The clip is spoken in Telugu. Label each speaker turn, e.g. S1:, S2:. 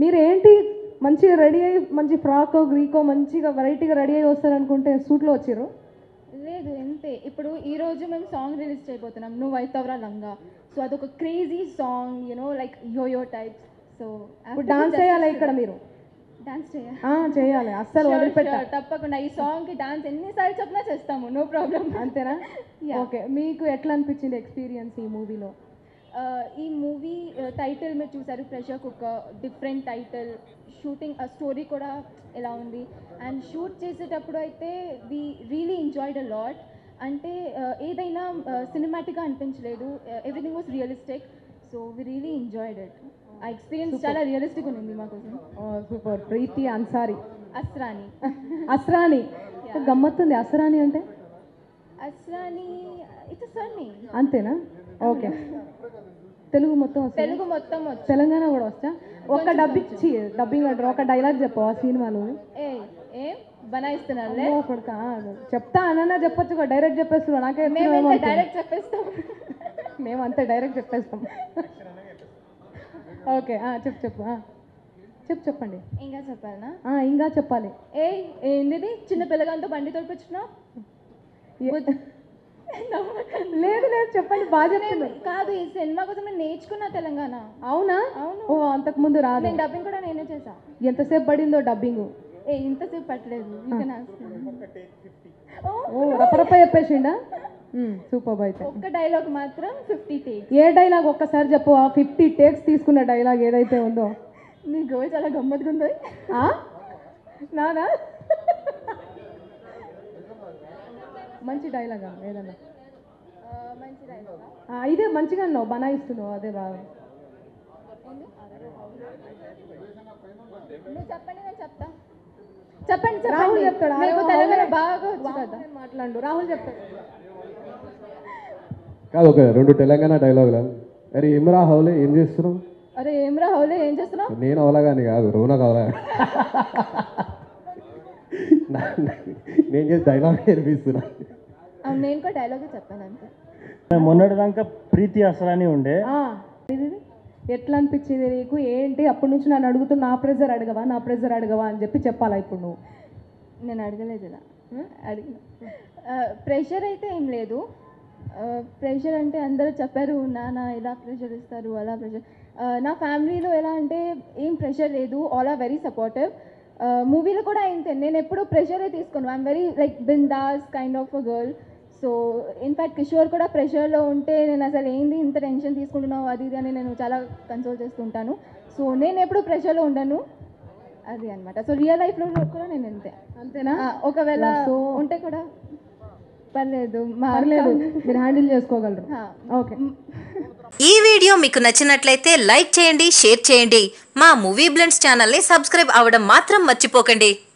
S1: మీరు ఏంటి మంచిగా రెడీ అయ్యి మంచి ఫ్రాకో గ్రీకో మంచిగా వెరైటీగా రెడీ అయ్యి వస్తారనుకుంటే సూట్లో వచ్చారు
S2: లేదు ఎంతే ఇప్పుడు ఈ రోజు మేము సాంగ్ రిలీజ్ చేయబోతున్నాం నువ్వు అవుతావురా లంగా సో అదొక crazy song you know like yo yo types so
S1: ఇప్పుడు డాన్స్ చేయాలి ఇక్కడ మీరు
S2: డాన్స్ చేయాలి
S1: ఆ, చేయాలి అస్సలు
S2: Sure,
S1: వదిలిపెట్ట
S2: sure, తప్పకుండా ఈ సాంగ్ కి డాన్స్ ఎన్నిసార్లు చెప్పినా చేస్తాము నో ప్రాబ్లం
S1: అంతేనా
S2: Yeah.
S1: ఓకే మీకు ఎట్లా అనిపించింది ఎక్స్పీరియన్స్ ఈ మూవీలో
S2: ఈ మూవీ టైటిల్ మీరు చూసారు pressure cooker different title shooting story కూడా ఎలా ఉంది అండ్ షూట్ చేసేటప్పుడు అయితే we really enjoyed a lot అంటే uh, ఏదైనా సినిమాటిక్గా అనిపించలేదు everything was realistic so we really enjoyed it ఆ ఎక్స్పీరియన్స్ చాలా రియలిస్టిక్ ఉంది మాకోసం
S1: సూపర్ ప్రీతి అన్సారీ
S2: అస్రాని
S1: అస్రాని గమ్మత్తుంది అస్రాని అంటే
S2: అస్రాని ఇట్స్ సర్ నేమ్
S1: అంతేనా ఓకే తెలుగు మొత్తం వస్తుంది
S2: తెలుగు మొత్తం వచ్చు
S1: తెలంగాణ కూడా వస్తా ఒక డబ్బింగ్ ఛీ, డబ్బింగ్ అంటారు ఒక డైలాగ్ చెప్పు ఆ సినిమాలో
S2: ఏ ఏం బనాయిస్తున్నారులే
S1: అమ్మో కొడుకా చెప్తా అనన్నా చెప్పొచ్చు డైరెక్ట్ చెప్పేస్తున్నా నాకే
S2: మేమైతే
S1: చెప్తున్నావేమో అనుకున్నా.
S2: డైరెక్ట్ చెప్పేస్తాం
S1: మేము అంతే డైరెక్ట్ చెప్పేస్తాం ఓకే ఆ, చెప్పు చెప్పు ఆ. చెప్పు చెప్పండి
S2: ఇంకా చెప్పాలనా
S1: ఆ, ఇంకా చెప్పాలి
S2: ఏ ఏంటిది చిన్న పిల్లగాంతో బండి తోడిపించినావు
S1: ఏ- లేదు లేదు చెప్పండి బాగా చెప్పింది
S2: కాదు ఈ సినిమా కోసం నేను నేర్చుకున్నా తెలంగాణ
S1: అవునా
S2: అవును.
S1: ఓ అంతకు ముందు రాదు
S2: నేను డబ్బింగ్ కూడా నేనే చేసా
S1: ఎంతసేపు పడిందో డబ్బింగ్
S2: ఏ ఇంతసేపు పట్టలేదు You can ask him. ఓ,
S1: ఓ రపరప చెప్పేసిండా సూపర్ అయితే
S2: ఒక్క డైలాగ్ మాత్రం ఫిఫ్టీ టేక్
S1: ఏ డైలాగ్ ఒక్కసారి చెప్పు ఆ ఫిఫ్టీ టేక్స్ తీసుకున్న డైలాగ్ ఏదైతే ఉందో
S2: నీ గోల్ చాలా గమ్మత్తుగా ఉంది
S1: ఆ? నాదా మంచి డైలాగ్ ఏదన్నా
S2: మంచి డైలాగ్
S1: ఆ, ఇదే మంచిగా అన్నావు బనాయిస్తున్నావు అదే బాగా
S2: నువ్వు చెప్పండి నేను చెప్తా చెప్పండి
S1: రాహుల్
S2: చెప్పండి
S1: చెప్తాడు
S2: మీకు
S1: అరే,
S2: తెలంగాణ
S1: రాహులే.
S2: బాగా వచ్చు కదా
S1: నేను మాట్లాడు రాహుల్ చెప్తాడు
S3: కాదు ఒక రెండు తెలంగాణ డైలాగులు అరే ఏమరా హౌలే ఏం చేస్తున్నావు
S2: అరే ఏమ్రా హౌలే ఏం చేస్తున్నావు
S3: నేను అవలాగాని కాదు రౌనా కావాలా నేను చేసి డైలాగ్ నేర్పిస్తున్నా
S2: అవును నేను కూడా డైలాగ్ చెప్పాను అంతే
S4: మొన్నటిదాకా ప్రీతి అసరాని ఉండే
S1: ఆ, ఇది ఇది. ఎట్లా అనిపించింది నీకు ఏంటి అప్పటి నుంచి నన్ను అడుగుతూ నా ప్రెజర్ అడగవా నా ప్రెజర్ అడగవా అని చెప్పి చెప్పాలా ఇప్పుడు నువ్వు
S2: నేను అడగలేదు ఇలా అడిగిన ప్రెషర్ అయితే ఏం లేదు ప్రెషర్ అంటే అందరూ చెప్పారు నాన్న ఇలా ప్రెషర్ ఇస్తారు అలా ప్రెషర్ నా ఫ్యామిలీలో ఎలా అంటే ఏం ప్రెషర్ లేదు ఆల్ ఆర్ వెరీ సపోర్టివ్ మూవీలో కూడా ఏంటే నేను ఎప్పుడు ప్రెషరే తీసుకోను I'm very like bindaas kind of a girl so in fact Kishore కూడా ప్రెషర్లో ఉంటే నేను అసలు ఏంది ఇంత టెన్షన్ తీసుకుంటున్నావు అది ఇది అని నేను చాలా కన్సోల్ చేస్తుంటాను సో నేను ఎప్పుడు ప్రెషర్లో ఉండను అది అనమాట సో రియల్ లైఫ్లో కూడా నేను అంతే
S1: అంతేనా
S2: ఆ, ఒకవేళ
S1: So-
S2: ఉంటే కూడా పర్లేదు మా
S1: పర్లేదు మీరు హ్యాండిల్ చేసుకోగలరు
S2: ఆ,
S1: ఓకే
S5: ఈ వీడియో మీకు నచ్చినట్లయితే లైక్ చేయండి షేర్ చేయండి మా మూవీ బ్లెండ్స్ ఛానల్ని సబ్స్క్రైబ్ అవ్వడం మాత్రం మర్చిపోకండి